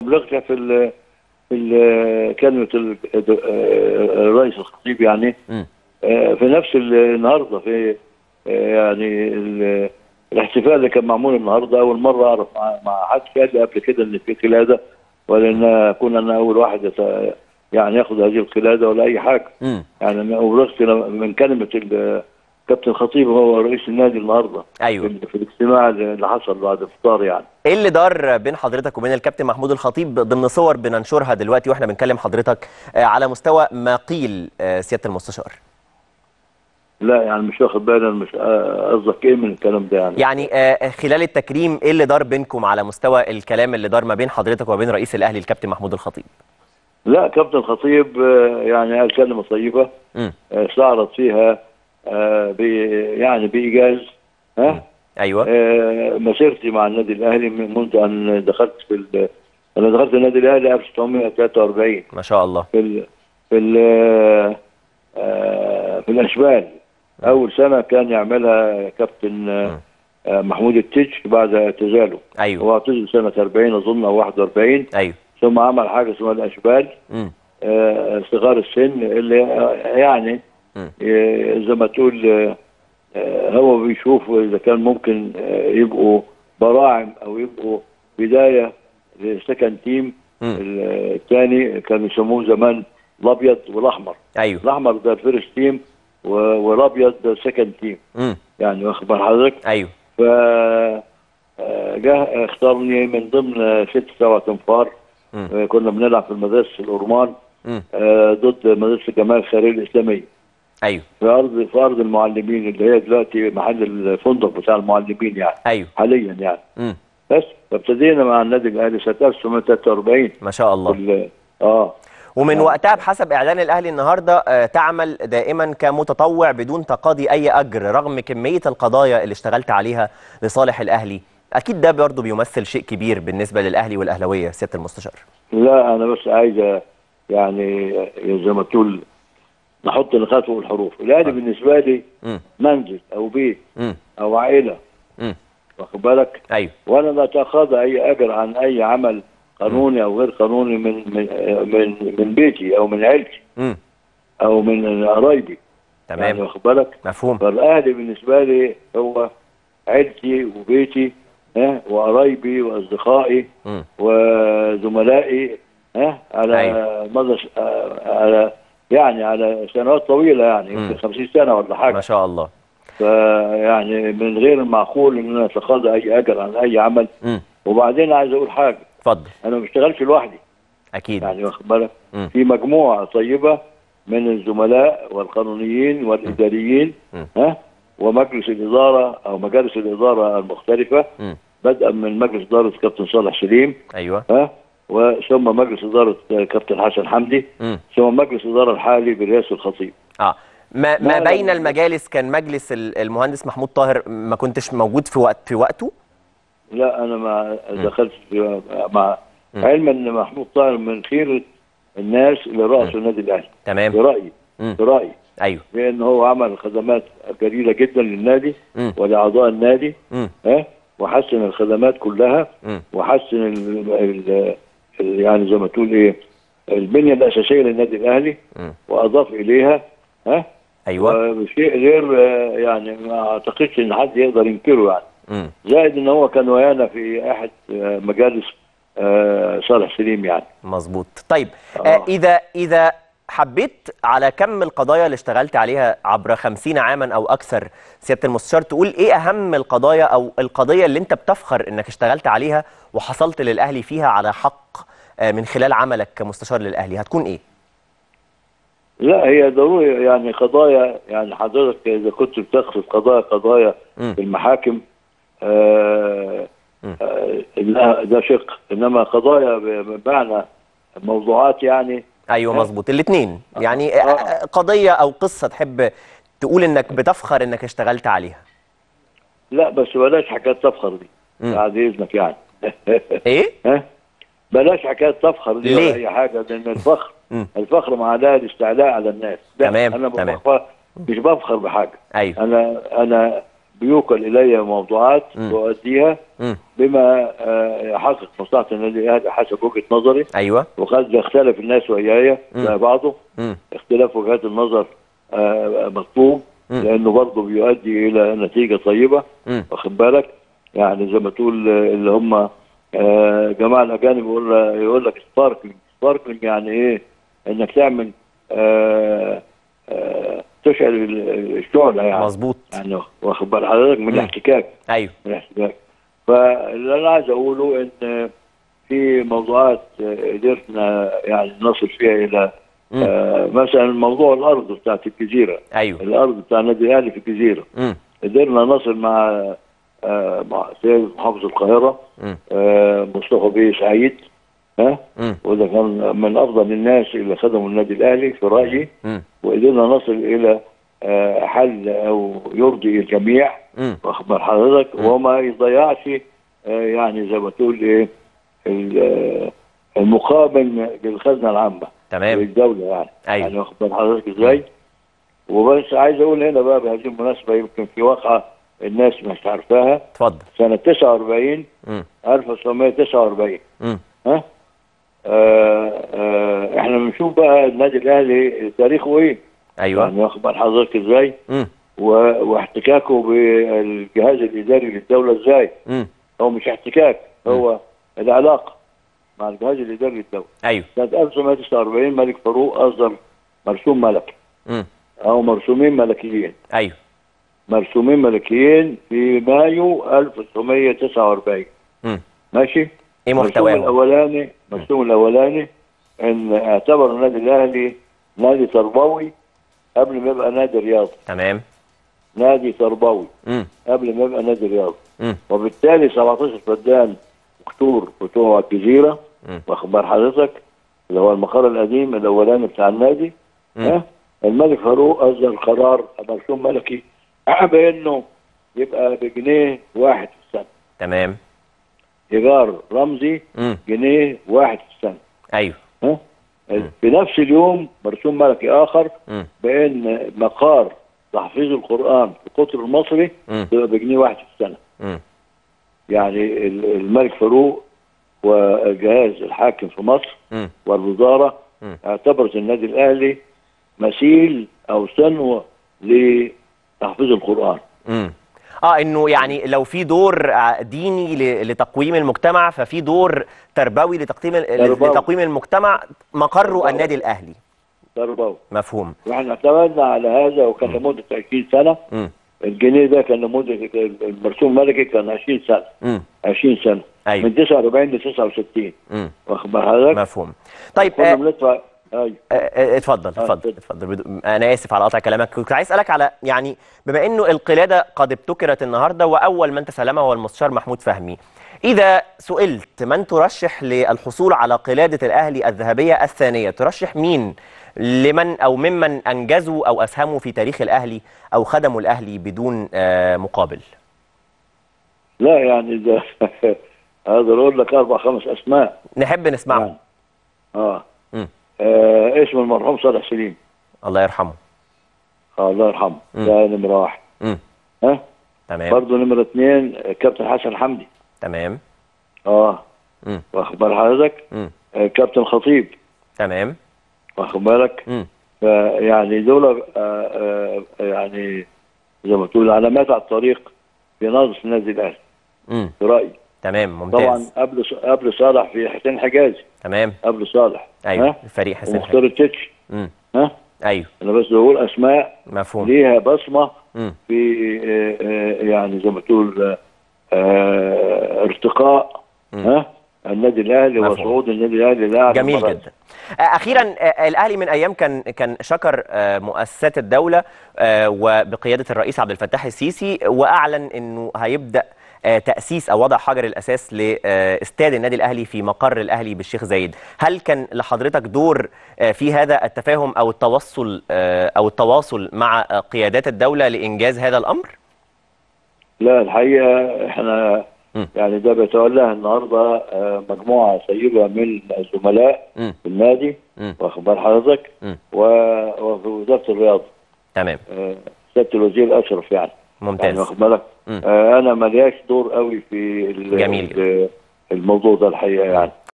ابلغت في ال في ال- كلمه ال- آه، الرئيس الخطيب يعني مم. آه، في نفس ال- النهارده في آه، يعني ال- الاحتفال اللي كان معمول النهارده اول مره اعرف مع, مع حد قال لي قبل كده ان في قلاده ولا ان اكون انا اول واحد يت- يعني ياخذ هذه القلاده ولا اي حاجه مم. يعني انا ابلغت من كلمه ال- كابتن خطيب هو رئيس النادي النهارده ايوه في- في الاجتماع اللي حصل بعد الفطار يعني ايه اللي دار بين حضرتك وبين الكابتن محمود الخطيب ضمن صور بننشرها دلوقتي واحنا بنكلم حضرتك آه، على مستوى ما قيل آه، سياده المستشار لا يعني مش واخد بالي أنا مش آه، قصدك ايه من الكلام ده يعني يعني آه، خلال التكريم ايه اللي دار بينكم على مستوى الكلام اللي دار ما بين حضرتك وبين رئيس الاهلي الكابتن محمود الخطيب لا كابتن خطيب آه، يعني قال كلمه طيبه امم آه، استعرض فيها آه، ب يعني بايجاز ها ايوه آه، مسيرتي مع النادي الاهلي من منذ ان دخلت في ال- انا دخلت النادي الاهلي 1943 ما شاء الله في ال في ال آه، في الاشبال اول سنه كان يعملها كابتن آه، آه، محمود التتش بعد اعتزاله ايوه هو اعتزل سنه 40 اظن او 41 ايوه ثم عمل حاجه اسمها الاشبال امم آه، صغار السن اللي آه، يعني مم. آه، زي ما تقول آه، آه، هو بيشوف اذا كان ممكن آه، يبقوا براعم او يبقوا بدايه لسكند تيم مم. الثاني كانوا يسموه زمان الابيض والاحمر ايوه الاحمر ده الفيرست تيم و- والابيض ده سكند تيم امم يعني واخد بال حضرتك ايوه ف آه، جه اختارني من ضمن ست سبع تنفار مم. آه، كنا بنلعب في المدرسه الأورمان امم آه، ضد مدرسه جمال الخيريه الاسلاميه ايوه في ارض في ارض المعلمين اللي هي دلوقتي محل الفندق بتاع المعلمين يعني ايوه حاليا يعني امم بس فابتدينا مع النادي الاهلي سنه 1943 ما شاء الله في اه ومن آه. وقتها بحسب اعلان الاهلي النهارده آه، تعمل دائما كمتطوع بدون تقاضي اي اجر رغم كميه القضايا اللي اشتغلت عليها لصالح الاهلي اكيد ده برضه بيمثل شيء كبير بالنسبه للاهلي والاهلاويه سياده المستشار لا انا بس عايز يعني زي ما تقول نحط النقاط فوق الحروف الاهلي بالنسبه لي امم منزل او بيت امم او عائله امم واخد بالك ايوه وانا لا اتقاضى اي اجر عن اي عمل قانوني او غير قانوني من من من, من بيتي او من عيلتي امم او من قرايبي يعني تمام واخد بالك مفهوم فالاهلي بالنسبه لي هو عيلتي وبيتي ها وقرايبي واصدقائي امم وزملائي ها على أيوة. مدى س- آه، على يعني على سنوات طويله يعني مم. يمكن 50 سنه ولا ما حاجه شاء الله فيعني من غير المعقول ان انا اتقاضى اي اجر عن اي عمل امم وبعدين عايز اقول حاجه اتفضل انا ما بشتغلش لوحدي اكيد يعني واخد بالك مم. في مجموعه طيبه من الزملاء والقانونيين والاداريين مم. ها ومجلس الاداره او مجالس الاداره المختلفه امم بدءا من مجلس اداره كابتن صالح سليم ايوه ها وثم مجلس اداره كابتن حسن حمدي امم ثم مجلس الاداره الحالي برئاسه الخطيب اه ما ما لا، لا، بين لا. المجالس كان مجلس ال- المهندس محمود طاهر ما كنتش موجود في وقت في وقته لا انا ما دخلت في مع علما ان محمود طاهر من خيره الناس اللي رأسوا النادي الاهلي تمام برايي مم. برايي ايوه لان هو عمل خدمات جليله جدا للنادي مم. ولاعضاء النادي امم ها وحسن الخدمات كلها امم وحسن ال ال ال يعني زي ما تقول ايه البنيه الاساسيه للنادي الاهلي مم. واضاف اليها ها ايوه وشيء غير آه، يعني ما اعتقدش ان حد يقدر ينكره يعني امم زائد ان هو كان ويانا في احد آه، مجالس آه، صالح سليم يعني مظبوط طيب آه. آه. اذا اذا حبيت على كم القضايا اللي اشتغلت عليها عبر خمسين عاما او اكثر سياده المستشار تقول ايه اهم القضايا او القضيه اللي انت بتفخر انك اشتغلت عليها وحصلت للاهلي فيها على حق آه، من خلال عملك كمستشار للاهلي هتكون ايه لا هي ضروري يعني قضايا يعني حضرتك اذا كنت بتقصد قضايا قضايا مم. في المحاكم آه مم. آه لا ده شق انما قضايا بمعنى موضوعات يعني ايوه آه. مظبوط الاثنين يعني آه. آه، قضيه او قصه تحب تقول انك بتفخر انك اشتغلت عليها لا بس بلاش حكايه تفخر دي مم. بعد اذنك يعني ايه ها بلاش حكايه تفخر دي ليه؟ ولا اي حاجه لان الفخر مم. الفخر معناه الاستعلاء على الناس لا تمام، انا تمام. بفخر مش بفخر بحاجه ايوه انا انا بيوكل الي موضوعات مم. تؤديها مم. بما آه، يحقق مصلحه النادي الاهلي حسب وجهه نظري ايوه وقد يختلف الناس وياي مم. زي بعضه مم. اختلاف وجهات النظر آه، مطلوب مم. لانه برضه بيؤدي الى نتيجه طيبه مم. واخد بالك يعني زي ما تقول آه، اللي هم آه، جماعه الاجانب يقول يقول لك سباركلينج سباركلينج يعني ايه انك تعمل آه، آه، تشعل ال- الشعله يعني مظبوط يعني واخد بال حضرتك من مم. الاحتكاك ايوه من الاحتكاك فاللي انا عايز اقوله ان في موضوعات آه، قدرنا يعني نصل فيها الى مم. آه، مثلا موضوع الارض بتاعت الجزيره ايوه الارض بتاع النادي الاهلي في الجزيره مم. قدرنا نصل مع آه، مع سيد محافظ القاهره مم. آه، مصطفى بيه سعيد ها مم. وده كان من افضل الناس اللي خدموا النادي الاهلي في رايي مم. وقدرنا نصل الى آه، حل او يرضي الجميع مم. واخد بال حضرتك مم. وما يضيعش آه، يعني زي ما تقول ايه ال- آه، المقابل للخزنه العامه تمام للدوله يعني أيوة. يعني واخد بال حضرتك ازاي وبس عايز اقول هنا بقى بهذه المناسبه يمكن في واقعه الناس مش عارفاها اتفضل سنه 49 مم. 1949 مم. ها آه آه احنا بنشوف بقى النادي الاهلي تاريخه ايه ايوه يعني واخد بال حضرتك ازاي مم. و- واحتكاكه بالجهاز الاداري للدوله ازاي مم. هو مش احتكاك هو العلاقه مع الجهاز الاداري للدوله ايوه سنه 1949 ملك فاروق اصدر مرسوم ملكي مم. او مرسومين ملكيين ايوه مرسومين ملكيين في مايو 1949 مم. ماشي ايه المرسوم محتواهم الاولاني المرسوم الاولاني ان اعتبر النادي الاهلي نادي تربوي قبل ما يبقى نادي رياضي تمام نادي تربوي مم. قبل ما يبقى نادي رياضي مم. وبالتالي 17 فدان اكتور بتوع الجزيره مم. واخد بال حضرتك اللي هو المقر القديم الاولاني بتاع النادي مم. ها الملك فاروق اصدر قرار مرسوم ملكي بانه يبقى بجنيه واحد في السنه تمام ايجار رمزي مم. جنيه واحد في السنه ايوه ها في نفس اليوم مرسوم ملكي اخر مم. بان مقار تحفيظ القران في القطر المصري مم. يبقى بجنيه واحد في السنه مم. يعني ال- الملك فاروق والجهاز الحاكم في مصر مم. والوزاره مم. اعتبرت النادي الاهلي مثيل او سنوه لتحفيظ القران مم. اه انه يعني لو في دور ع- ديني ل- لتقويم المجتمع ففي دور تربوي لتقييم تربوي. لتقويم المجتمع مقره تربوي. النادي الاهلي تربوي مفهوم واحنا اعتمدنا على هذا وكان لمده 20 سنه مم. الجنيه ده كان لمده المرسوم الملكي كان 20 سنه مم. 20 سنه ايوه من 49 ل 69 مم. واخد بال حضرتك؟ مفهوم طيب كنا آه بندفع ايوه آه، آه، اتفضل اتفضل اتفضل. اتفضل بدو- انا اسف على قطع كلامك كنت عايز اسالك على يعني بما انه القلاده قد ابتكرت النهارده واول من تسلمها هو المستشار محمود فهمي اذا سئلت من ترشح للحصول على قلاده الاهلي الذهبيه الثانيه ترشح مين لمن او ممن انجزوا او اسهموا في تاريخ الاهلي او خدموا الاهلي بدون آه، مقابل لا يعني ده اقدر اقول لك اربع خمس اسماء نحب نسمعهم يعني. اه, مم. آه اسم المرحوم صالح سليم الله يرحمه آه الله يرحمه مم. ده نمره واحد مم. ها تمام برضه نمره اثنين آه، كابتن حسن حمدي تمام اه مم. واخد بال حضرتك مم. آه كابتن خطيب تمام واخد بالك مم. فيعني دول آه آه يعني زي ما تقول علامات على الطريق في نهضه النادي الاهلي مم. في رايي تمام طبعا ممتاز قبل قبل صالح في حسين حجازي تمام قبل صالح ايوه ها الفريق حسين ومختار التتش امم ها ايوه انا بس بقول اسماء مفهوم ليها بصمه امم في آه، آه، يعني زي ما تقول آه، آه، ارتقاء مم. ها النادي الاهلي مفهوم. وصعود النادي الاهلي لاعلى جميل المراحل. جدا آه، اخيرا آه، الاهلي من ايام كان كان شكر آه، مؤسسات الدوله آه، وبقياده الرئيس عبد الفتاح السيسي واعلن انه هيبدا آه، تاسيس او وضع حجر الاساس لاستاد النادي الاهلي في مقر الاهلي بالشيخ زايد هل كان لحضرتك دور آه، في هذا التفاهم او التوصل آه، او التواصل مع آه، قيادات الدوله لانجاز هذا الامر لا الحقيقه احنا مم. يعني ده بيتولاه النهارده آه، مجموعه سيده من الزملاء مم. في النادي مم. واخد بال حضرتك مم. و- وفي وزاره الرياضه تمام آه، سياده الوزير اشرف يعني ممتاز. يعني واخد بالك مم. آه انا ملياش دور قوي في ال- جميل جدا. ال- الموضوع ده الحقيقه يعني